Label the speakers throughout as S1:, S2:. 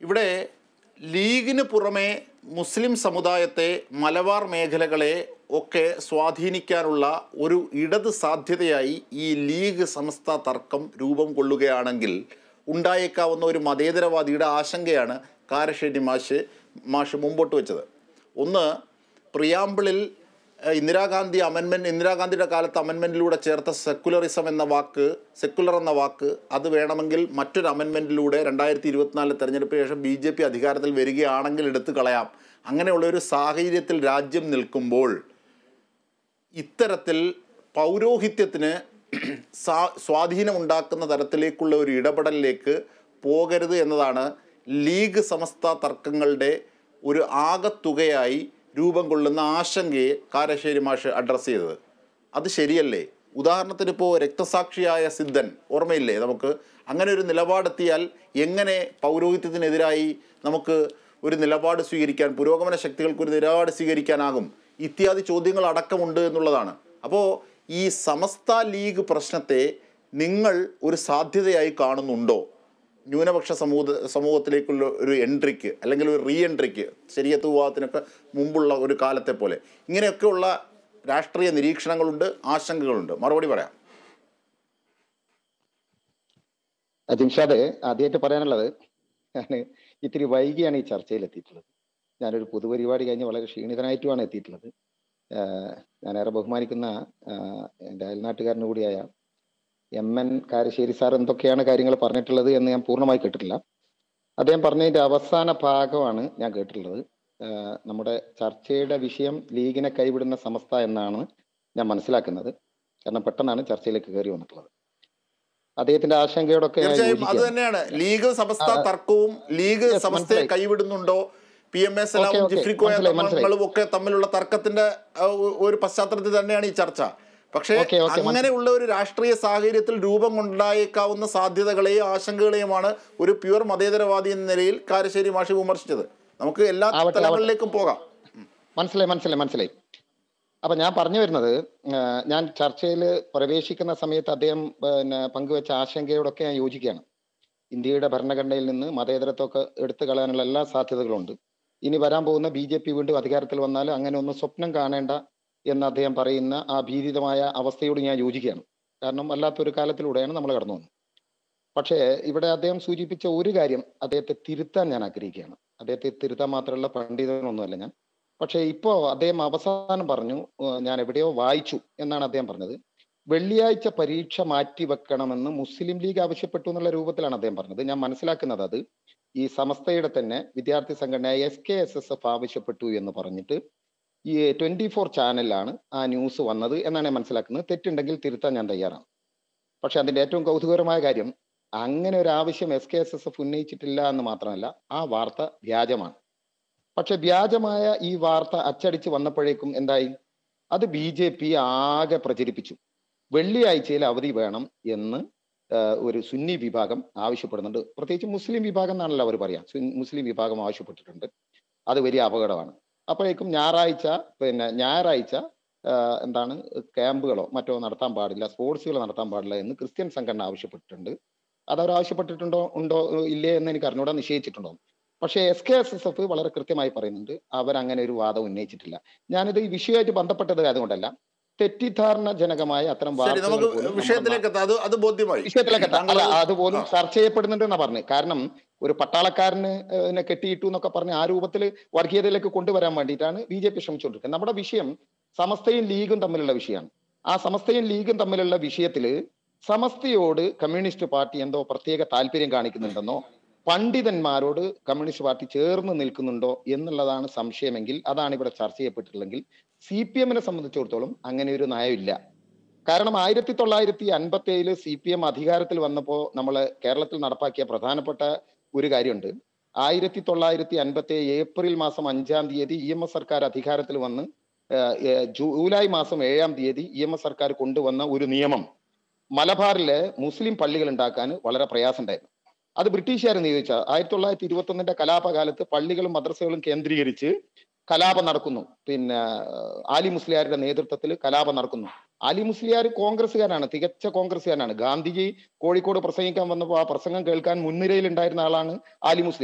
S1: ഇവിടെ ലീഗിന് പുറമെ മുസ്ലിം സമുദായത്തെ മലബാർ മേഖലകളെ ഒക്കെ സ്വാധീനിക്കാനുള്ള ഒരു ഇടത് സാധ്യതയായി ഈ ലീഗ് സമസ്ത തർക്കം രൂപം കൊള്ളുകയാണെങ്കിൽ ഉണ്ടായേക്കാവുന്ന ഒരു മതേതരവാദിയുടെ ആശങ്കയാണ് കാരശ്ശേരി മാഷ് മാഷ് മുമ്പോട്ട് വെച്ചത് ഒന്ന് പ്രിയാമ്പിളിൽ ഏഹ്, ഇന്ദിരാഗാന്ധി അമെൻമെൻറ്റ് ഇന്ദിരാഗാന്ധിയുടെ കാലത്ത് അമെൻമെൻറ്റിലൂടെ ചേർത്ത സെക്കുലറിസം എന്ന വാക്ക് സെക്കുലർ എന്ന വാക്ക് അത് വേണമെങ്കിൽ മറ്റൊരു അമെൻമെൻറ്റിലൂടെ രണ്ടായിരത്തി ഇരുപത്തിനാലിലെ തെരഞ്ഞെടുപ്പിന് ശേഷം ബി ജെ പി അധികാരത്തിൽ വരികയാണെങ്കിൽ എടുത്തു കളയാം അങ്ങനെയുള്ള ഒരു സാഹചര്യത്തിൽ രാജ്യം നിൽക്കുമ്പോൾ ഇത്തരത്തിൽ പൗരോഹിത്യത്തിന് സാ സ്വാധീനമുണ്ടാക്കുന്ന തരത്തിലേക്കുള്ള ഒരു ഇടപെടലിലേക്ക് പോകരുത് എന്നതാണ് ലീഗ് സമസ്ത തർക്കങ്ങളുടെ ഒരു ആകത്തുകയായി രൂപം കൊള്ളുന്ന ആശങ്കയെ കാരശ്ശേരി മാഷ് അഡ്രസ്സ് ചെയ്തത് അത് ശരിയല്ലേ ഉദാഹരണത്തിന് ഇപ്പോൾ രക്തസാക്ഷിയായ സിദ്ധൻ ഓർമ്മയില്ലേ നമുക്ക് അങ്ങനെ ഒരു നിലപാടെത്തിയാൽ എങ്ങനെ പൗരോഹിത്യത്തിനെതിരായി നമുക്ക് ഒരു നിലപാട് സ്വീകരിക്കാൻ പുരോഗമന ശക്തികൾക്ക് ഒരു നിലപാട് സ്വീകരിക്കാനാകും ഇത്യാദി ചോദ്യങ്ങൾ അടക്കമുണ്ട് എന്നുള്ളതാണ് അപ്പോൾ ഈ സമസ്ത ലീഗ് പ്രശ്നത്തെ നിങ്ങൾ ഒരു സാധ്യതയായി കാണുന്നുണ്ടോ ന്യൂനപക്ഷ സമൂഹ സമൂഹത്തിലേക്കുള്ള ഒരു എൻട്രിക്ക് അല്ലെങ്കിൽ ഒരു റീ എൻട്രിക്ക് ശരിയത്ത് വിവാഹത്തിനൊക്കെ മുമ്പുള്ള ഒരു കാലത്തെ പോലെ ഇങ്ങനെയൊക്കെയുള്ള രാഷ്ട്രീയ നിരീക്ഷണങ്ങളുണ്ട് ആശങ്കകളുണ്ട് മറുപടി പറയാം
S2: ജിംഷാദ് ആദ്യമായിട്ട് പറയാനുള്ളത് ഞാൻ ഇത്തിരി വൈകിയാണ് ഈ ചർച്ചയിൽ എത്തിയിട്ടുള്ളത് ഞാനൊരു പൊതുപരിപാടി കഴിഞ്ഞ് വളരെ ക്ഷീണിതനായിട്ടുമാണ് എത്തിയിട്ടുള്ളത് ആഹ് ഞാൻ ഏറെ ബഹുമാനിക്കുന്ന ആഹ് എൻ്റെ അയൽനാട്ടുകാരന് കൂടിയായ എം എൻ കാരശ്ശേരി സാർ എന്തൊക്കെയാണ് കാര്യങ്ങൾ പറഞ്ഞിട്ടുള്ളത് എന്ന് ഞാൻ പൂർണ്ണമായി കേട്ടിട്ടില്ല അദ്ദേഹം പറഞ്ഞതിന്റെ അവസാന ഭാഗമാണ് ഞാൻ കേട്ടിട്ടുള്ളത് ആഹ് നമ്മുടെ ചർച്ചയുടെ വിഷയം ലീഗിനെ കൈവിടുന്ന സമസ്ത എന്നാണ് ഞാൻ മനസ്സിലാക്കുന്നത് കാരണം പെട്ടെന്നാണ് ചർച്ചയിലേക്ക് കയറി വന്നിട്ടുള്ളത് അദ്ദേഹത്തിന്റെ ആശങ്കയോടൊക്കെ ഞാൻ
S1: തീർച്ചയായും അത്
S2: യോജിക്കുകയാണ്.
S1: തന്നെയാണ് ലീഗ് സമസ്ത
S2: ആ,
S1: തർക്കവും ലീഗ്
S2: yes,
S1: സമസ്തയെ
S2: മനസ്സിലായി.
S1: കൈവിടുന്നുണ്ടോ പി എം എ
S2: Okay,
S1: സലാമും
S2: okay,
S1: ജിഫ്രിക്കോയ
S2: മനസ്സിലായി, മനസ്സിലായി.
S1: തങ്ങളും ഒക്കെ തമ്മിലുള്ള തർക്കത്തിന്റെ ആ, ഒ- ഒരു പശ്ചാത്തലത്തിൽ തന്നെയാണ് ഈ ചർച്ച പക്ഷേ
S2: Okay, okay,
S1: അങ്ങനെയുള്ള ഒരു രാഷ്ട്രീയ സാഹചര്യത്തിൽ രൂപം കൊണ്ടായേക്കാവുന്ന സാധ്യതകളെയും ആശങ്കകളെയുമാണ് ഒരു പ്യുവർ മതേതരവാദി എന്ന നിലയിൽ കാരശ്ശേരി മാഷി വിമർശിച്ചത് നമുക്ക് എല്ലാ
S2: ആവട്ടെ,
S1: തലങ്ങളിലേക്കും പോകാം
S2: മനസ്സിലായി മനസ്സിലായി മനസ്സിലായി അപ്പൊ ഞാൻ പറഞ്ഞു വരുന്നത് ആ, ഞാൻ ചർച്ചയിൽ പ്രവേശിക്കുന്ന സമയത്ത് അദ്ദേഹം പിന്നെ പങ്കുവെച്ച ആശങ്കയോടൊക്കെ ഞാൻ യോജിക്കുകയാണ് ഇന്ത്യയുടെ ഭരണഘടനയിൽ നിന്ന് മതേതരത്വമൊക്കെ എടുത്തു കളയാനുള്ള എല്ലാ സാധ്യതകളുണ്ട് ഇനി വരാൻ പോകുന്ന ബി ജെ പി വീണ്ടും അധികാരത്തിൽ വന്നാൽ അങ്ങനെ ഒന്നും സ്വപ്നം കാണേണ്ട എന്ന് അദ്ദേഹം പറയുന്ന ആ ഭീതിതമായ അവസ്ഥയോട് ഞാൻ യോജിക്കുകയാണ് കാരണം വല്ലാത്തൊരു കാലത്തിലൂടെയാണ് നമ്മൾ കടന്നു വന്നത് പക്ഷേ ഇവിടെ അദ്ദേഹം സൂചിപ്പിച്ച ഒരു കാര്യം അദ്ദേഹത്തെ തിരുത്താൻ ഞാൻ ആഗ്രഹിക്കുകയാണ് അദ്ദേഹത്തെ തിരുത്താൻ മാത്രമുള്ള പണ്ഡിതനൊന്നുമല്ല ഞാൻ പക്ഷേ ഇപ്പോ അദ്ദേഹം അവസാനം പറഞ്ഞു ഏഹ് ഞാൻ എവിടെയോ വായിച്ചു എന്നാണ് അദ്ദേഹം പറഞ്ഞത് വെള്ളിയാഴ്ച പരീക്ഷ മാറ്റിവെക്കണമെന്ന് മുസ്ലിം ലീഗ് ആവശ്യപ്പെട്ടു എന്നുള്ള രൂപത്തിലാണ് അദ്ദേഹം പറഞ്ഞത് ഞാൻ മനസ്സിലാക്കുന്നത് അത് ഈ സമസ്തയുടെ തന്നെ വിദ്യാർത്ഥി സംഘടനയായ S K S S F ആവശ്യപ്പെട്ടു എന്ന് പറഞ്ഞിട്ട് ഈ ട്വന്റി ഫോർ ചാനലിലാണ് ആ ന്യൂസ് വന്നത് എന്നാണ് ഞാൻ മനസ്സിലാക്കുന്നത് തെറ്റുണ്ടെങ്കിൽ തിരുത്താൻ ഞാൻ തയ്യാറാണ് പക്ഷെ അതിന്റെ ഏറ്റവും കൗതുകകരമായ കാര്യം അങ്ങനെ ഒരു ആവശ്യം S K S S F ഉന്നയിച്ചിട്ടില്ല എന്ന് മാത്രമല്ല ആ വാർത്ത വ്യാജമാണ് പക്ഷെ വ്യാജമായ ഈ വാർത്ത അച്ചടിച്ച് വന്നപ്പോഴേക്കും എന്തായി അത് ബി ജെ പി ആകെ പ്രചരിപ്പിച്ചു വെള്ളിയാഴ്ചയിൽ അവധി വേണം എന്ന് ആഹ്, ഒരു സുന്നി വിഭാഗം ആവശ്യപ്പെടുന്നുണ്ട് പ്രത്യേകിച്ച് മുസ്ലിം വിഭാഗം എന്നാണല്ലോ അവർ പറയാം സുൻ- മുസ്ലിം വിഭാഗം ആവശ്യപ്പെട്ടിട്ടുണ്ട് അത് വലിയ അപകടമാണ് അപ്പോഴേക്കും ഞായറാഴ്ച പിന്നെ ഞായറാഴ്ച ആഹ്, എന്താണ് ക്യാമ്പുകളോ മറ്റോ നടത്താൻ പാടില്ല സ്പോർട്സുകൾ നടത്താൻ പാടില്ല എന്ന് ക്രിസ്ത്യൻ സംഘടന ആവശ്യപ്പെട്ടിട്ടുണ്ട് അത് അവർ ആവശ്യപ്പെട്ടിട്ടുണ്ടോ ഉണ്ടോ ഇല്ലേ എന്ന് എനിക്ക് അറിഞ്ഞൂടാ നിശ്ചയിച്ചിട്ടുണ്ടോ പക്ഷേ S K S S F വളരെ കൃത്യമായി പറയുന്നുണ്ട് അവർ അങ്ങനെ ഒരു വാദം ഉന്നയിച്ചിട്ടില്ല ഞാനിത് ഈ വിഷയമായിട്ട് ബന്ധപ്പെട്ടത് അതുകൊണ്ടല്ല തെറ്റിദ്ധാരണജനകമായ അത്തരം
S1: ശരി
S2: വാർത്തകൾ
S1: നമുക്ക്
S2: പോലും നമ്മുടെ
S1: വിഷയത്തിലേക്ക് എത്താം അത് അത് ബോധ്യമായി
S2: വിഷയത്തിലേക്ക് എത്താം.
S1: താങ്കൾ
S2: അല്ല അതുപോലും
S1: ആ.
S2: ചർച്ച ചെയ്യപ്പെടുന്നുണ്ട് എന്നാ പറഞ്ഞു കാരണം ഒരു പട്ടാളക്കാരന് ഏഹ്, നെ കെട്ടിയിട്ടു എന്നൊക്കെ പറഞ്ഞ് ആ രൂപത്തിൽ വർഗീയതയിലേക്ക് കൊണ്ടുവരാൻ വേണ്ടിയിട്ടാണ് ബി ജെ പി ശ്രമിച്ചുകൊണ്ടിരിക്കുന്നത് നമ്മുടെ വിഷയം സമസ്തയും ലീഗും തമ്മിലുള്ള വിഷയമാണ് ആ സമസ്തയും ലീഗും തമ്മിലുള്ള വിഷയത്തില് സമസ്തയോട് കമ്മ്യൂണിസ്റ്റ് പാർട്ടി എന്തോ പ്രത്യേക താല്പര്യം കാണിക്കുന്നുണ്ടെന്നോ പണ്ഡിതന്മാരോട് കമ്മ്യൂണിസ്റ്റ് പാർട്ടി ചേർന്ന് നിൽക്കുന്നുണ്ടോ എന്നുള്ളതാണ് സംശയമെങ്കിൽ അതാണ് ഇവിടെ ചർച്ച ചെയ്യപ്പെട്ടിട്ടുള്ളെങ്കിൽ സി പി എമ്മിനെ സംബന്ധിച്ചിടത്തോളം അങ്ങനെ ഒരു നയമില്ല കാരണം ആയിരത്തി തൊള്ളായിരത്തി അൻപത്തി ഏഴില് സി പി എം അധികാരത്തിൽ വന്നപ്പോൾ നമ്മൾ കേരളത്തിൽ നടപ്പാക്കിയ പ്രധാനപ്പെട്ട ഒരു കാര്യമുണ്ട് ആയിരത്തി തൊള്ളായിരത്തി അൻപത്തി ഏഴ് ഏപ്രിൽ മാസം അഞ്ചാം തീയതി ഇ എം എസ് സർക്കാർ അധികാരത്തിൽ വന്ന് ഏഹ്, ഏഹ്, ജൂലൈ മാസം ഏഴാം തീയതി ഇ എം എസ് സർക്കാർ കൊണ്ടുവന്ന ഒരു നിയമം മലബാറിലെ മുസ്ലിം പള്ളികൾ ഉണ്ടാക്കാൻ വളരെ പ്രയാസമുണ്ടായിരുന്നു അത് ബ്രിട്ടീഷുകാർ നിയോഗിച്ച ആയിരത്തി തൊള്ളായിരത്തി ഇരുപത്തി ഒന്നിന്റെ കലാപകാലത്ത് പള്ളികളും മദ്രസകളും കേന്ദ്രീകരിച്ച് കലാപം നടക്കുന്നു പിന്നെ ഏഹ്, ആലി മുസ്ലിയാരുടെ നേതൃത്വത്തിൽ കലാപം നടക്കുന്നു ആലി മുസ്ലിയാർ കോൺഗ്രസ്സുകാരാണ് തികച്ച കോൺഗ്രസ്സുകാരനാണ് ഗാന്ധിജി കോഴിക്കോട് പ്രസംഗിക്കാൻ വന്നപ്പോൾ ആ പ്രസംഗം കേൾക്കാൻ മുൻനിരയിൽ ഉണ്ടായിരുന്ന ആളാണ് ആലി മുസ്ലിയാർ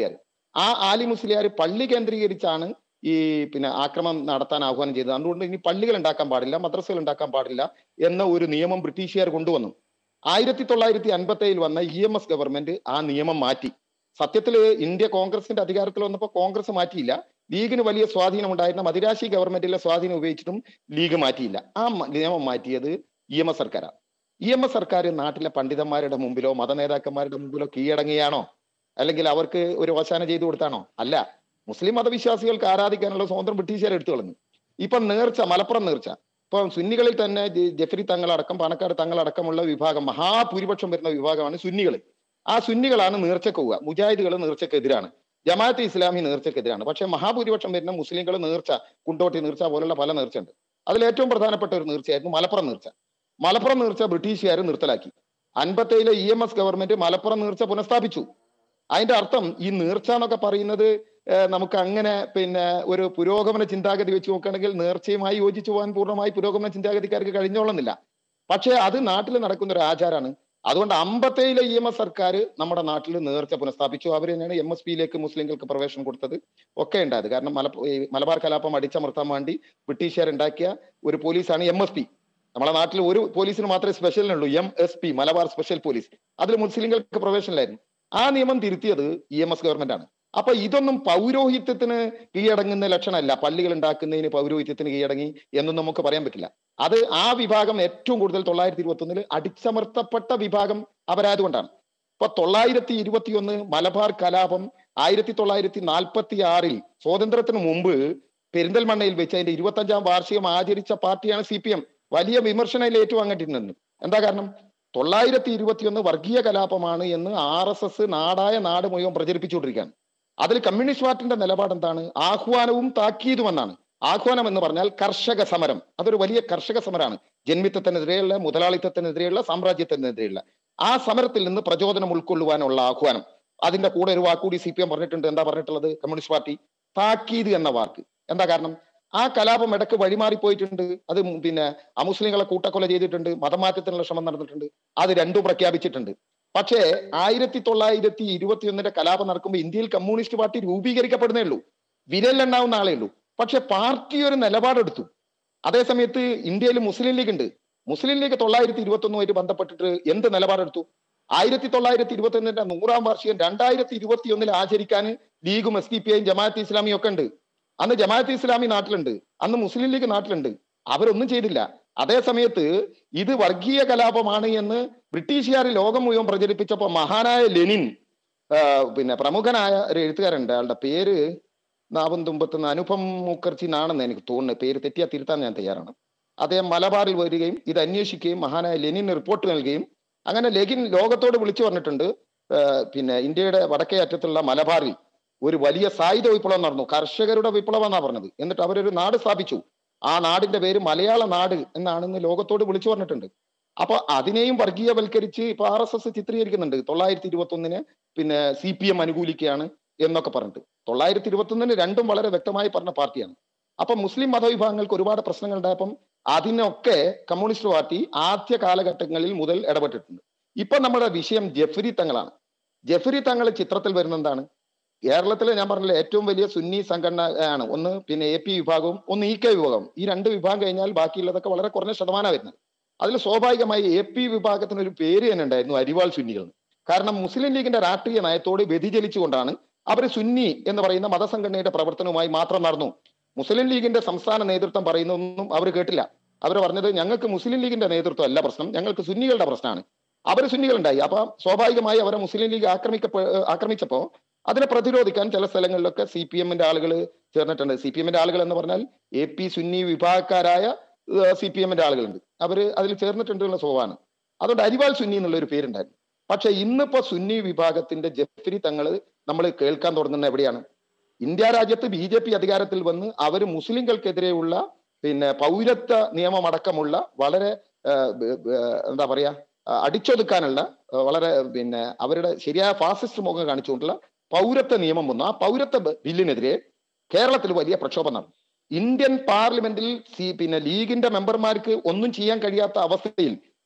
S2: ആ ആലി മുസ്ലിയാർ പള്ളി കേന്ദ്രീകരിച്ചാണ് ഈ പിന്നെ ആക്രമണം നടത്താൻ ആഹ്വാനം ചെയ്തത് അതുകൊണ്ട് ഇനി പള്ളികൾ ഉണ്ടാക്കാൻ പാടില്ല മദ്രസകൾ ഉണ്ടാക്കാൻ പാടില്ല എന്ന ഒരു നിയമം ബ്രിട്ടീഷുകാർ കൊണ്ടുവന്നു ആയിരത്തി തൊള്ളായിരത്തി അൻപത്തി ഏഴിൽ വന്ന ഇ എം എസ് ഗവൺമെന്റ് ആ നിയമം മാറ്റി സത്യത്തിൽ ഇന്ത്യ കോൺഗ്രസിന്റെ അധികാരത്തിൽ വന്നപ്പോൾ കോൺഗ്രസ് മാറ്റിയില്ല ലീഗിന് വലിയ സ്വാധീനം ഉണ്ടായിരുന്ന മദിരാശി ഗവൺമെന്റിലെ സ്വാധീനം ഉപയോഗിച്ചിട്ടും ലീഗ് മാറ്റിയില്ല ആ മ- നിയമം മാറ്റിയത് ഇ എം എസ് സർക്കാരാണ് ഇ എം എസ് സർക്കാർ നാട്ടിലെ പണ്ഡിതന്മാരുടെ മുമ്പിലോ മതനേതാക്കന്മാരുടെ മുമ്പിലോ കീഴടങ്ങിയാണോ അല്ലെങ്കിൽ അവർക്ക് ഒരു ഓശാന ചെയ്തു കൊടുത്താണോ അല്ല മുസ്ലിം മതവിശ്വാസികൾക്ക് ആരാധിക്കാനുള്ള സ്വാതന്ത്ര്യം ബ്രിട്ടീഷുകാർ എടുത്തു കളഞ്ഞു ഇപ്പൊ നേർച്ച മലപ്പുറം നേർച്ച ഇപ്പൊ സുന്നികളിൽ തന്നെ ജെ- ജെഫ്രി തങ്ങളടക്കം പാണക്കാട് തങ്ങളടക്കമുള്ള വിഭാഗം മഹാഭൂരിപക്ഷം വരുന്ന വിഭാഗമാണ് സുന്നികൾ ആ സുന്നികളാണ് നേർച്ചക്ക് പോവുക മുജാഹിദുകൾ നേർച്ചക്കെതിരാണ് ജമാഅത്തെ ഇസ്ലാമി നേർച്ചക്കെതിരാണ് പക്ഷെ മഹാഭൂരിപക്ഷം വരുന്ന മുസ്ലിങ്ങൾ നേർച്ച കുണ്ടോട്ടി നേർച്ച പോലുള്ള പല നേർച്ചയുണ്ട് അതിൽ ഏറ്റവും പ്രധാനപ്പെട്ട ഒരു നേർച്ചയായിരുന്നു മലപ്പുറം നേർച്ച മലപ്പുറം നേർച്ച ബ്രിട്ടീഷുകാർ നിർത്തലാക്കി അൻപത്തേഴിലെ E M S government Malappuram നേർച്ച പുനഃസ്ഥാപിച്ചു അതിന്റെ അർത്ഥം ഈ നേർച്ച എന്നൊക്കെ പറയുന്നത് ഏഹ്, നമുക്ക് അങ്ങനെ പിന്നെ ഒരു പുരോഗമന ചിന്താഗതി വെച്ച് നോക്കുകയാണെങ്കിൽ നേർച്ചയുമായി യോജിച്ചു പോകാൻ പൂർണ്ണമായി പുരോഗമന ചിന്താഗതിക്കാർക്ക് കഴിഞ്ഞോളുന്നില്ല പക്ഷേ അത് നാട്ടിൽ നടക്കുന്ന ഒരു ആചാരമാണ് അതുകൊണ്ട് അമ്പത്തേഴിലെ ഇ എം എസ് സർക്കാർ നമ്മുടെ നാട്ടിൽ നേർച്ച പുനഃസ്ഥാപിച്ചു അവർ തന്നെയാണ് എം എസ് പിയിലേക്ക് മുസ്ലിങ്ങൾക്ക് പ്രവേശനം കൊടുത്തത് ഒക്കെ ഉണ്ടായത് കാരണം മല ഈ മലബാർ കലാപം അടിച്ചമർത്താൻ വേണ്ടി ബ്രിട്ടീഷുകാർ ഉണ്ടാക്കിയ ഒരു പോലീസാണ് എം എസ് പി നമ്മളെ നാട്ടിൽ ഒരു പോലീസിന് മാത്രമേ സ്പെഷ്യലിനുള്ളൂ M S P Malabar special police അതിൽ മുസ്ലിങ്ങൾക്ക് പ്രവേശനമില്ലായിരുന്നു ആ നിയമം തിരുത്തിയത് ഇ എം എസ് ഗവൺമെന്റ് ആണ് അപ്പൊ ഇതൊന്നും പൗരോഹിത്യത്തിന് കീഴടങ്ങുന്ന ലക്ഷണമല്ല പള്ളികൾ ഉണ്ടാക്കുന്നതിന് പൗരോഹിത്യത്തിന് കീഴടങ്ങി എന്നൊന്നും നമുക്ക് പറയാൻ പറ്റില്ല അത് ആ വിഭാഗം ഏറ്റവും കൂടുതൽ തൊള്ളായിരത്തി ഇരുപത്തി ഒന്നില് അടിച്ചമർത്തപ്പെട്ട വിഭാഗം അവരായതുകൊണ്ടാണ് ഇപ്പൊ തൊള്ളായിരത്തി ഇരുപത്തിയൊന്ന് മലബാർ കലാപം ആയിരത്തി തൊള്ളായിരത്തി നാൽപ്പത്തി ആറിൽ സ്വാതന്ത്ര്യത്തിന് മുമ്പ് പെരിന്തൽമണ്ണയിൽ വെച്ച് അതിന്റെ ഇരുപത്തഞ്ചാം വാർഷികം ആചരിച്ച പാർട്ടിയാണ് സി പി എം വലിയ വിമർശനം ഏറ്റുവാങ്ങിയിട്ടുണ്ട് എന്താ കാരണം തൊള്ളായിരത്തി ഇരുപത്തിയൊന്ന് വർഗീയ കലാപമാണ് എന്ന് ആർ എസ് എസ് നാടായ നാട് മുഴുവൻ പ്രചരിപ്പിച്ചുകൊണ്ടിരിക്കുകയാണ് അതിൽ കമ്മ്യൂണിസ്റ്റ് പാർട്ടിന്റെ നിലപാട് എന്താണ് ആഹ്വാനവും താക്കീതുമെന്നാണ് ആഹ്വാനം എന്ന് പറഞ്ഞാൽ കർഷക സമരം അതൊരു വലിയ കർഷക സമരമാണ് ജന്മിത്വത്തിനെതിരെയുള്ള മുതലാളിത്തത്തിനെതിരെയുള്ള സാമ്രാജ്യത്തിനെതിരെയുള്ള ആ സമരത്തിൽ നിന്ന് പ്രചോദനം ഉൾക്കൊള്ളുവാനുള്ള ആഹ്വാനം അതിന്റെ കൂടെ ഒരു വാക്കുകൂടി സി പി എം പറഞ്ഞിട്ടുണ്ട് എന്താ പറഞ്ഞിട്ടുള്ളത് കമ്മ്യൂണിസ്റ്റ് പാർട്ടി താക്കീത് എന്ന വാക്ക് എന്താ കാരണം ആ കലാപം ഇടക്ക് വഴിമാറിപ്പോയിട്ടുണ്ട് അത് ഉം പിന്നെ അമുസ്ലിങ്ങളെ കൂട്ടക്കൊല ചെയ്തിട്ടുണ്ട് മതമാറ്റത്തിനുള്ള ശ്രമം നടന്നിട്ടുണ്ട് അത് രണ്ടും പ്രഖ്യാപിച്ചിട്ടുണ്ട് പക്ഷേ ആയിരത്തി തൊള്ളായിരത്തി ഇരുപത്തിയൊന്നിന്റെ കലാപം നടക്കുമ്പോൾ ഇന്ത്യയിൽ കമ്മ്യൂണിസ്റ്റ് പാർട്ടി രൂപീകരിക്കപ്പെടുന്നേ ഉള്ളൂ വിരലിലെണ്ണാവുന്ന ആളേ ഉള്ളൂ പക്ഷെ പാർട്ടി ഒരു നിലപാടെടുത്തു അതേസമയത്ത് ഇന്ത്യയിൽ മുസ്ലിം ലീഗ് ഉണ്ട് മുസ്ലിം ലീഗ് തൊള്ളായിരത്തി ഇരുപത്തി ഒന്നുമായിട്ട് ബന്ധപ്പെട്ടിട്ട് എന്ത് നിലപാടെടുത്തു ആയിരത്തി തൊള്ളായിരത്തി ഇരുപത്തി ഒന്നിന്റെ നൂറാം വാർഷികം രണ്ടായിരത്തി ഇരുപത്തി ഒന്നിൽ ആചരിക്കാൻ ലീഗും എസ് ഡി പി ഐയും ജമാഅത്ത് ഇസ്ലാമിയും ഒക്കെ ഉണ്ട് അന്ന് ജമാഅത്ത് ഇസ്ലാമി നാട്ടിലുണ്ട് അന്ന് മുസ്ലിം ലീഗ് നാട്ടിലുണ്ട് അവരൊന്നും ചെയ്തില്ല അതേ സമയത്ത് ഇത് വർഗീയ കലാപമാണ് എന്ന് ബ്രിട്ടീഷുകാർ ലോകം മുഴുവൻ പ്രചരിപ്പിച്ചപ്പോ മഹാനായ ലെനിൻ ആ, പിന്നെ പ്രമുഖനായ ഒരു എഴുത്തുകാരുണ്ട് അയാളുടെ പേര് നാവും തുമ്പത്തുന്ന അനുപം മുഖർജി എന്നാണെന്ന് എനിക്ക് തോന്നുന്നത് പേര് തെറ്റിയാ തിരുത്താൻ ഞാൻ തയ്യാറാണ് അദ്ദേഹം മലബാറിൽ വരികയും ഇത് അന്വേഷിക്കുകയും മഹാനായ ലെനിൻ റിപ്പോർട്ട് നൽകുകയും അങ്ങനെ ലെനിൻ ലോകത്തോട് വിളിച്ചു പറഞ്ഞിട്ടുണ്ട് ആ, പിന്നെ ഇന്ത്യയുടെ വടക്കേ അറ്റത്തുള്ള മലബാറിൽ ഒരു വലിയ സായുധ വിപ്ലവം നടന്നു കർഷകരുടെ വിപ്ലവം എന്നാ പറഞ്ഞത് എന്നിട്ട് അവരൊരു നാട് സ്ഥാപിച്ചു ആ നാടിന്റെ പേര് മലയാള നാട് എന്നാണെന്ന് ലോകത്തോട് വിളിച്ചു പറഞ്ഞിട്ടുണ്ട് അപ്പൊ അതിനെയും വർഗീയവൽക്കരിച്ച് ഇപ്പൊ ആർ എസ് എസ് ചിത്രീകരിക്കുന്നുണ്ട് തൊള്ളായിരത്തി ഇരുപത്തി ഒന്നിന് പിന്നെ സി പി എം അനുകൂലിക്കുകയാണ് എന്നൊക്കെ പറഞ്ഞിട്ട് തൊള്ളായിരത്തി ഇരുപത്തി ഒന്നിന് രണ്ടും വളരെ വ്യക്തമായി പറഞ്ഞ പാർട്ടിയാണ് അപ്പൊ മുസ്ലിം മതവിഭാഗങ്ങൾക്ക് ഒരുപാട് പ്രശ്നങ്ങൾ ഉണ്ടായപ്പം അതിനൊക്കെ കമ്മ്യൂണിസ്റ്റ് പാർട്ടി ആദ്യ കാലഘട്ടങ്ങളിൽ മുതൽ ഇടപെട്ടിട്ടുണ്ട് ഇപ്പൊ നമ്മുടെ വിഷയം ജഫരി തങ്ങളാണ് ജഫരി തങ്ങൾ ചിത്രത്തിൽ വരുന്ന എന്താണ് കേരളത്തിലെ ഞാൻ പറഞ്ഞില്ല ഏറ്റവും വലിയ സുന്നി സംഘടന ആണ് ഒന്ന് പിന്നെ എ പി വിഭാഗവും ഒന്ന് ഇ കെ വിഭാഗം ഈ രണ്ട് വിഭാഗം കഴിഞ്ഞാൽ ബാക്കിയുള്ളതൊക്കെ വളരെ കുറഞ്ഞ ശതമാനം വരുന്നത് അതിൽ സ്വാഭാവികമായി എ പി വിഭാഗത്തിന് ഒരു പേര് തന്നെ ഉണ്ടായിരുന്നു അരിവാൾ സുന്നികൾ എന്ന്. കാരണം മുസ്ലിം ലീഗിന്റെ രാഷ്ട്രീയ നയത്തോട് വ്യതിചലിച്ചുകൊണ്ടാണ് അവർ സുന്നി എന്ന് പറയുന്ന മതസംഘടനയുടെ പ്രവർത്തനവുമായി മാത്രം നടന്നു മുസ്ലിം ലീഗിന്റെ സംസ്ഥാന നേതൃത്വം പറയുന്നതൊന്നും അവർ കേട്ടില്ല അവർ പറഞ്ഞത് ഞങ്ങൾക്ക് മുസ്ലിം ലീഗിന്റെ നേതൃത്വം അല്ല പ്രശ്നം ഞങ്ങൾക്ക് സുന്നികളുടെ പ്രശ്നമാണ് അവർ സുന്നികളുണ്ടായി അപ്പൊ സ്വാഭാവികമായി അവരെ മുസ്ലിം ലീഗ് ആക്രമിക്കപ്പെ ആക്രമിച്ചപ്പോ അതിനെ പ്രതിരോധിക്കാൻ ചില സ്ഥലങ്ങളിലൊക്കെ സി പി എമ്മിന്റെ ആളുകൾ ചേർന്നിട്ടുണ്ട് സി പി എമ്മിന്റെ ആളുകൾ എന്ന് പറഞ്ഞാൽ എ പി സുന്നി വിഭാഗക്കാരായ സി പി എമ്മിന്റെ ആളുകളുണ്ട് അവര് അതിൽ ചേർന്നിട്ടുണ്ട് എന്നുള്ള സ്വഭാവമാണ് അതുകൊണ്ട് അരിവാൾ സുന്നി എന്നുള്ള ഒരു പേരുണ്ടായിരുന്നു പക്ഷെ ഇന്നിപ്പോ സുന്നി വിഭാഗത്തിന്റെ ജഫരി തങ്ങള് നമ്മൾ കേൾക്കാൻ തുടങ്ങുന്ന എവിടെയാണ് ഇന്ത്യ രാജ്യത്ത് ബി ജെ പി അധികാരത്തിൽ വന്ന് അവർ മുസ്ലിങ്ങൾക്കെതിരെയുള്ള പിന്നെ പൗരത്വ നിയമമടക്കമുള്ള വളരെ ആ, ബ- ബ- എന്താ പറയാ ആ, അടിച്ചൊതുക്കാനുള്ള ആ, വളരെ പിന്നെ അവരുടെ ശരിയായ ഫാസിസ്റ്റ് മുഖം കാണിച്ചുകൊണ്ടുള്ള പൗരത്വ നിയമം വന്നു ആ പൗരത്വ ബ- ബില്ലിനെതിരെ കേരളത്തിൽ വലിയ പ്രക്ഷോഭം നടന്നു ഇന്ത്യൻ പാർലമെന്റിൽ സി പിന്നെ ലീഗിന്റെ മെമ്പർമാർക്ക് ഒന്നും ചെയ്യാൻ കഴിയാത്ത അവസ്ഥയിൽ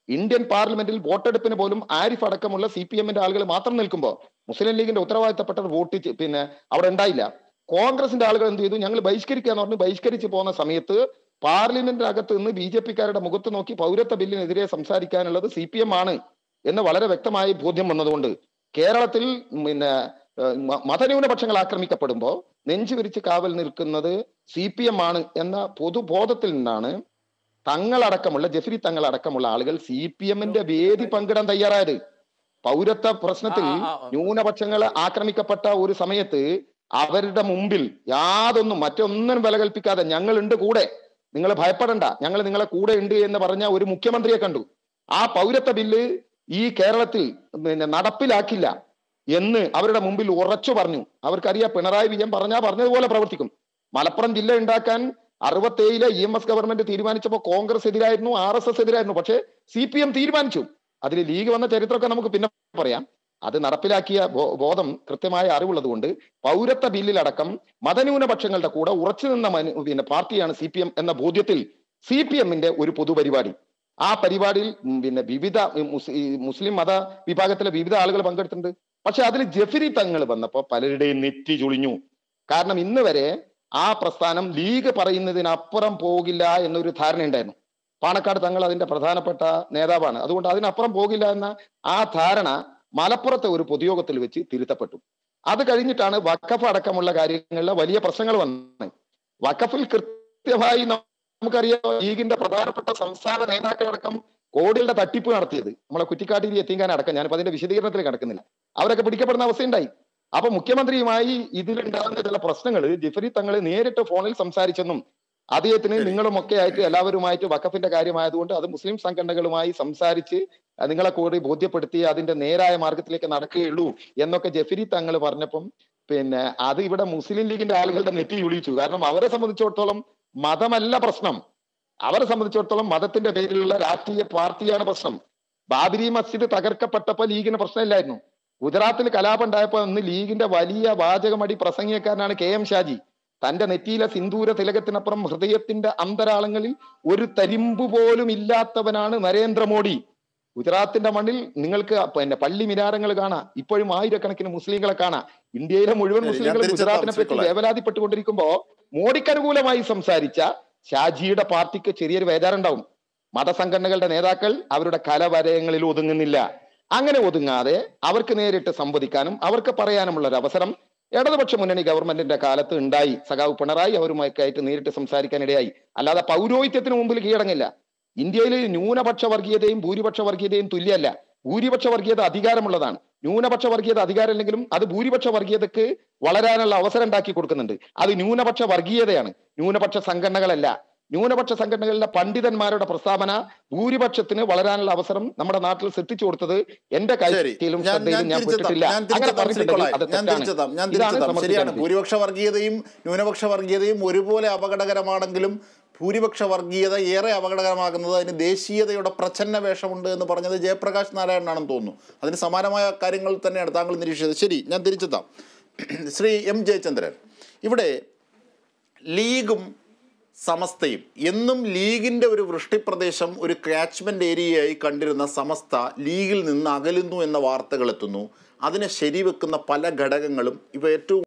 S2: ഇന്ത്യൻ പാർലമെന്റിൽ വോട്ടെടുപ്പിന് പോലും ആരിഫ് അടക്കമുള്ള സി പി എമ്മിന്റെ ആളുകൾ മാത്രം നിൽക്കുമ്പോൾ മുസ്ലിം ലീഗിന്റെ ഉത്തരവാദിത്തപ്പെട്ട വോട്ട് ചെ- പിന്നെ അവിടെ ഉണ്ടായില്ല കോൺഗ്രസിന്റെ ആളുകൾ എന്ത് ചെയ്തു ഞങ്ങൾ ബഹിഷ്കരിക്കുക എന്ന് പറഞ്ഞ് ബഹിഷ്കരിച്ച് പോകുന്ന സമയത്ത് പാർലമെന്റിനകത്ത് നിന്ന് ബി ജെ പിക്കാരുടെ മുഖത്ത് നോക്കി പൗരത്വ ബില്ലിനെതിരെ സംസാരിക്കാനുള്ളത് സി പി എം ആണ് എന്ന് വളരെ വ്യക്തമായി ബോധ്യം വന്നതുകൊണ്ട് കേരളത്തിൽ പിന്നെ ഏഹ്, മ- മതന്യൂനപക്ഷങ്ങൾ ആക്രമിക്കപ്പെടുമ്പോൾ നെഞ്ചു വിരിച്ച് കാവൽ നിൽക്കുന്നത് സി പി എം ആണ് എന്ന പൊതുബോധത്തിൽ നിന്നാണ് തങ്ങളടക്കമുള്ള ജെഫ്രി തങ്ങളടക്കമുള്ള ആളുകൾ സി പി എമ്മിന്റെ വേദി പങ്കിടാൻ തയ്യാറായത് പൗരത്വ പ്രശ്നത്തിൽ
S3: ആ, ആ, ആ.
S2: ന്യൂനപക്ഷങ്ങൾ ആക്രമിക്കപ്പെട്ട ഒരു സമയത്ത് അവരുടെ മുമ്പിൽ യാതൊന്നും മറ്റൊന്നിനും വില കൽപ്പിക്കാതെ ഞങ്ങളുണ്ട് കൂടെ നിങ്ങൾ ഭയപ്പെടണ്ട ഞങ്ങൾ നിങ്ങളെ കൂടെ ഉണ്ട് എന്ന് പറഞ്ഞ ഒരു മുഖ്യമന്ത്രിയെ കണ്ടു ആ പൗരത്വ ബില്ല് ഈ കേരളത്തിൽ പിന്നെ നടപ്പിലാക്കില്ല എന്ന് അവരുടെ മുമ്പിൽ ഉറച്ചു പറഞ്ഞു അവർക്കറിയാം പിണറായി വിജയൻ പറഞ്ഞാ പറഞ്ഞതുപോലെ പ്രവർത്തിക്കും മലപ്പുറം ജില്ല ഉണ്ടാക്കാൻ അറുപത്തേഴിലെ ഇ എം എസ് ഗവൺമെന്റ് തീരുമാനിച്ചപ്പോൾ കോൺഗ്രസ് എതിരായിരുന്നു ആർ എസ് എസ് എതിരായിരുന്നു പക്ഷേ സി പി എം തീരുമാനിച്ചു അതിൽ ലീഗ് വന്ന ചരിത്രമൊക്കെ നമുക്ക് പിന്നെ പറയാം അത് നടപ്പിലാക്കിയ ബോ- ബോധം കൃത്യമായ അറിവുള്ളത് കൊണ്ട് പൗരത്വ ബില്ലിലടക്കം മതന്യൂനപക്ഷങ്ങളുടെ കൂടെ ഉറച്ചു നിന്ന മനു- പിന്നെ പാർട്ടിയാണ് സി പി എം എന്ന ബോധ്യത്തിൽ സി പി എമ്മിന്റെ ഒരു പൊതുപരിപാടി ആ പരിപാടിയിൽ ഉം, പിന്നെ വിവിധ ഉം, മുസ്- ഈ മുസ്ലിം മത വിഭാഗത്തിലെ വിവിധ ആളുകൾ പങ്കെടുത്തിട്ടുണ്ട് പക്ഷെ അതിൽ ജഫരി തങ്ങൾ വന്നപ്പോ പലരുടെയും നെറ്റി ചുളിഞ്ഞു കാരണം ഇന്ന് വരെ ആ പ്രസ്ഥാനം ലീഗ് പറയുന്നതിനപ്പുറം പോകില്ല എന്നൊരു ധാരണയുണ്ടായിരുന്നു പാണക്കാട് തങ്ങൾ അതിന്റെ പ്രധാനപ്പെട്ട നേതാവാണ് അതുകൊണ്ട് അതിനപ്പുറം പോകില്ല എന്ന ആ ധാരണ മലപ്പുറത്തെ ഒരു പൊതുയോഗത്തിൽ വെച്ച് തിരുത്തപ്പെട്ടു അത് കഴിഞ്ഞിട്ടാണ് വഖഫ് അടക്കമുള്ള കാര്യങ്ങളിൽ വലിയ പ്രശ്നങ്ങൾ വന്നത് വഖഫിൽ കൃത്യമായി നമുക്കറിയാം ലീഗിന്റെ പ്രധാനപ്പെട്ട സംസ്ഥാന നേതാക്കളടക്കം കോടികളുടെ തട്ടിപ്പ് നടത്തിയത് നമ്മളെ കുറ്റിക്കാട്ടിരി എത്തിക്കാൻ അടക്കം ഞാനിപ്പോ അതിന്റെ വിശദീകരണത്തിൽ കിടക്കുന്നില്ല അവരൊക്കെ പിടിക്കപ്പെടുന്ന അവസ്ഥയുണ്ടായി അപ്പൊ മുഖ്യമന്ത്രിയുമായി ഇതിലുണ്ടാകുന്ന ചില പ്രശ്നങ്ങൾ ജിഫരി തങ്ങൾ നേരിട്ട് ഫോണിൽ സംസാരിച്ചെന്നും അദ്ദേഹത്തിന് നിങ്ങളും ഒക്കെ ആയിട്ട് എല്ലാവരുമായിട്ട് വഖഫിന്റെ കാര്യമായതുകൊണ്ട് അത് മുസ്ലിം സംഘടനകളുമായി സംസാരിച്ച് അഹ് നിങ്ങളെ കൂടി ബോധ്യപ്പെടുത്തി അതിന്റെ നേരായ മാർഗത്തിലേക്ക് നടക്കുകയുള്ളൂ എന്നൊക്കെ ജഫരി തങ്ങൾ പറഞ്ഞപ്പം പിന്നെ അത് ഇവിടെ മുസ്ലിം ലീഗിന്റെ ആളുകളുടെ നെറ്റി ഒളിച്ചു കാരണം അവരെ സംബന്ധിച്ചിടത്തോളം മതമല്ല പ്രശ്നം അവരെ സംബന്ധിച്ചിടത്തോളം മതത്തിന്റെ പേരിലുള്ള രാഷ്ട്രീയ പാർട്ടിയാണ് പ്രശ്നം ബാബരി മസ്ജിദ് തകർക്കപ്പെട്ടപ്പോ ലീഗിന് പ്രശ്നമില്ലായിരുന്നു ഗുജറാത്തിൽ കലാപം ഉണ്ടായപ്പോ അന്ന് ലീഗിന്റെ വലിയ വാചകമടി പ്രസംഗിക്കാരനാണ് കെ എം ഷാജി തന്റെ നെറ്റിയിലെ സിന്ദൂര തിലകത്തിനപ്പുറം ഹൃദയത്തിന്റെ അന്തരാളങ്ങളിൽ ഒരു തരിമ്പ് പോലും ഇല്ലാത്തവനാണ് നരേന്ദ്രമോദി ഗുജറാത്തിന്റെ മണ്ണിൽ നിങ്ങൾക്ക് പിന്നെ പള്ളി മിനാരങ്ങൾ കാണാം ഇപ്പോഴും ആയിരക്കണക്കിന് മുസ്ലിങ്ങളെ കാണാം ഇന്ത്യയിലെ മുഴുവൻ
S1: ശരി, ഞാൻ
S2: മുസ്ലിങ്ങൾ
S1: തിരിച്ചെത്താം,
S2: ഗുജറാത്തിനെ പറ്റി
S1: ശ്രീകുമാർ.
S2: വേവലാതിപ്പെട്ടുകൊണ്ടിരിക്കുമ്പോ മോഡിക്ക് അനുകൂലമായി സംസാരിച്ച ഷാജിയുടെ പാർട്ടിക്ക് ചെറിയൊരു വേദാറുണ്ടാവും മതസംഘടനകളുടെ നേതാക്കൾ അവരുടെ കലവരയങ്ങളിൽ ഒതുങ്ങുന്നില്ല അങ്ങനെ ഒതുങ്ങാതെ അവർക്ക് നേരിട്ട് സംവദിക്കാനും അവർക്ക് പറയാനുമുള്ള ഒരു അവസരം ഇടതുപക്ഷ മുന്നണി ഗവൺമെന്റിന്റെ കാലത്ത് ഉണ്ടായി സഖാവ് പിണറായി അവരുമായി ആയിട്ട് നേരിട്ട് സംസാരിക്കാനിടയായി അല്ലാതെ പൗരോഹിത്യത്തിന് മുമ്പിൽ കീഴടങ്ങില്ല ഇന്ത്യയിൽ ന്യൂനപക്ഷ വർഗീയതയും ഭൂരിപക്ഷ വർഗീയതയും തുല്യമല്ല ഭൂരിപക്ഷ വർഗീയത അധികാരമുള്ളതാണ് ന്യൂനപക്ഷ വർഗീയത അധികാരമില്ലെങ്കിലും അത് ഭൂരിപക്ഷ വർഗീയതക്ക് വളരാനുള്ള അവസരം ഉണ്ടാക്കി കൊടുക്കുന്നുണ്ട് അത് ന്യൂനപക്ഷ വർഗീയതയാണ് ന്യൂനപക്ഷ സംഘടനകളല്ല ന്യൂനപക്ഷ സംഘടനകളിലെ പണ്ഡിതന്മാരുടെ പ്രസ്താവന ഭൂരിപക്ഷത്തിന് വളരാനുള്ള അവസരം നമ്മുടെ നാട്ടിൽ സൃഷ്ടിച്ചു കൊടുത്തത് എന്റെ
S1: ശരി
S2: കാര്യത്തിലും
S1: ഞാൻ ഞാൻ
S2: ശ്രദ്ധയിലും ഞാൻ
S1: തിരിച്ചെത്താം
S2: പെട്ടിട്ടില്ല
S1: ഞാൻ
S2: അങ്ങനെ
S1: തിരിച്ചെത്താം ശ്രീ
S2: പറഞ്ഞിട്ടുണ്ടെങ്കിൽ
S1: കൊളായി.
S2: അത്
S1: ഞാൻ
S2: തെറ്റാണ്
S1: തിരിച്ചെത്താം ഞാൻ
S2: ഇതാണ്
S1: തിരിച്ചെത്താം ശരിയാണ്
S2: സമർത്ഥിക്കാൻ
S1: ഭൂരിപക്ഷ വർഗീയതയും ന്യൂനപക്ഷ വർഗീയതയും ഒരുപോലെ അപകടകരമാണെങ്കിലും ഭൂരിപക്ഷ വർഗീയത ഏറെ അപകടകരമാകുന്നത് അതിന് ദേശീയതയുടെ പ്രച്ഛന്ന വേഷമുണ്ട് എന്ന് പറഞ്ഞത് ജയപ്രകാശ് നാരായണനാണെന്ന് തോന്നുന്നു അതിന് സമാനമായ കാര്യങ്ങൾ തന്നെയാണ് താങ്കൾ നിരീക്ഷിച്ചത് ശരി ഞാൻ തിരിച്ചെത്താം ശ്രീ എം ജയചന്ദ്രൻ ഇവിടെ ലീഗും സമസ്തയും എന്നും ലീഗിൻ്റെ ഒരു വൃഷ്ടിപ്രദേശം ഒരു ക്യാച്ച്മെൻ്റ് ഏരിയയായി കണ്ടിരുന്ന സമസ്ത ലീഗിൽ നിന്ന് അകലുന്നു എന്ന വാർത്തകൾ എത്തുന്നു അതിനെ ശരിവെക്കുന്ന പല ഘടകങ്ങളും ഇവ ഏറ്റവും